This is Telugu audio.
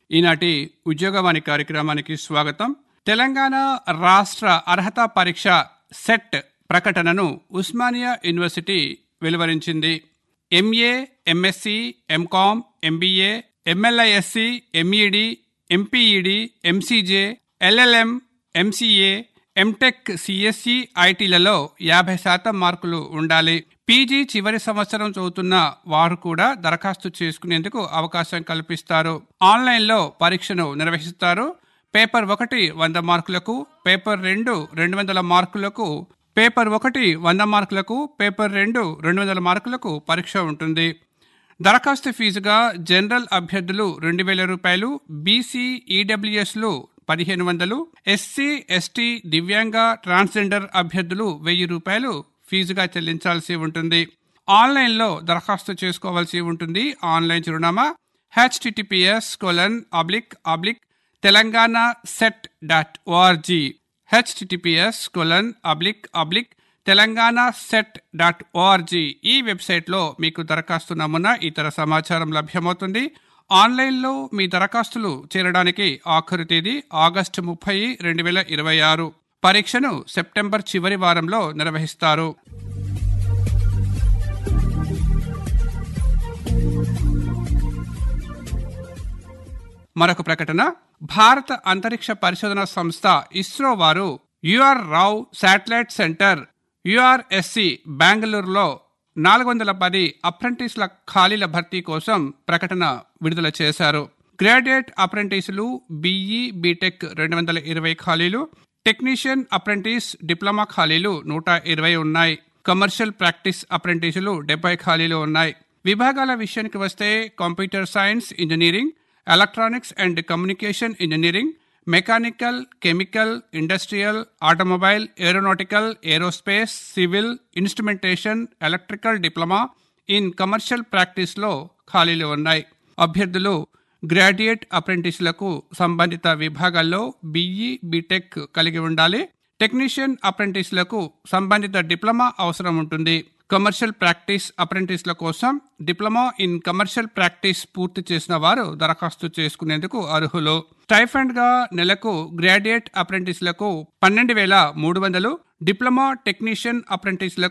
ఈనాటి ఉద్యోగవాణి కార్యక్రమానికి స్వాగతం తెలంగాణ రాష్ట్ర అర్హత పరీక్ష సెట్ ప్రకటనను ఉస్మానియా యూనివర్సిటీ వెలువరించింది MA MSc MCom MBA MLISc MEd MPEd MCJ LLM MCA MTech సిఎస్సి ఐటీలలో యాభై శాతం మార్కులు ఉండాలి పీజీ చివరి సంవత్సరం చదువుతున్న వారు కూడా దరఖాస్తు చేసుకునేందుకు అవకాశం కల్పిస్తారు ఆన్లైన్లో పరీక్షను నిర్వహిస్తారు పేపర్ ఒకటి వంద మార్కులకు పేపర్ రెండు రెండు వందల మార్కులకు పేపర్ ఒకటి వంద మార్కులకు పేపర్ రెండు రెండు వందల మార్కులకు పరీక్ష ఉంటుంది దరఖాస్తు ఫీజుగా జనరల్ అభ్యర్థులు రెండు వేల రూపాయలు బీసీ ఈడబ్ల్యూఎస్లు పదిహేను వందలు ఎస్సీ ఎస్టీ దివ్యాంగ ట్రాన్స్జెండర్ అభ్యర్థులు వెయ్యి రూపాయలు ఫీజుగా చెల్లించాల్సి ఉంటుంది ఆన్లైన్లో దరఖాస్తు చేసుకోవాల్సి ఉంటుంది ఆన్లైన్ చిరునామా HTTPS colon oblique oblique Telangana SET dot ORG HTTPS colon oblique oblique Telangana SET dot ORG ఈ వెబ్సైట్లో మీకు దరఖాస్తు నమూనా ఇతర సమాచారం లభ్యమవుతుంది ఆన్లైన్లో మీ దరఖాస్తులు చేరడానికి ఆఖరు తేదీ ఆగస్టు ముప్పై రెండు వేల ఇరవై ఆరు పరీక్షను సెప్టెంబర్ చివరి వారంలో నిర్వహిస్తారు మరొక ప్రకటన భారత అంతరిక్ష పరిశోధన సంస్థ ఇస్రో వారు యుఆర్ రావ్ శాటిలైట్ సెంటర్ యుఆర్ఎస్సి బెంగళూరులో నాలుగు వందల పది అప్రెంటిస్ల ఖాళీల భర్తీ కోసం ప్రకటన విడుదల చేశారు గ్రాడ్యుయేట్ అప్రెంటిస్లు బీఈ బీటెక్ రెండు వందల ఇరవై ఖాళీలు టెక్నీషియన్ అప్రెంటిస్ డిప్లొమా ఖాళీలు నూట ఇరవై ఉన్నాయి కమర్షియల్ ప్రాక్టీస్ అప్రెంటిస్లు డెబ్బై ఖాళీలు ఉన్నాయి విభాగాల విషయానికి వస్తే computer science engineering electronics and communication engineering mechanical chemical industrial automobile aeronautical aerospace civil instrumentation electrical diploma in commercial ప్రాక్టీస్లో ఖాళీలు ఉన్నాయి అభ్యర్థులు గ్రాడ్యుయేట్ అప్రెంటిస్లకు సంబంధిత విభాగాల్లో బీఈ బీటెక్ కలిగి ఉండాలి టెక్నీషియన్ అప్రెంటిస్లకు సంబంధిత డిప్లొమా అవసరం ఉంటుంది కమర్షియల్ ప్రాక్టీస్ అప్రెంటిస్ల కోసం డిప్లొమా ఇన్ కమర్షియల్ ప్రాక్టీస్ పూర్తి చేసిన వారు దరఖాస్తు చేసుకునేందుకు అర్హులు స్టైఫండ్ గా నెలకు గ్రాడ్యుయేట్ అప్రెంటిస్లకు పన్నెండు వేల మూడు వందలు డిప్లొమా టెక్నీషియన్ అప్రెంటిస్లకు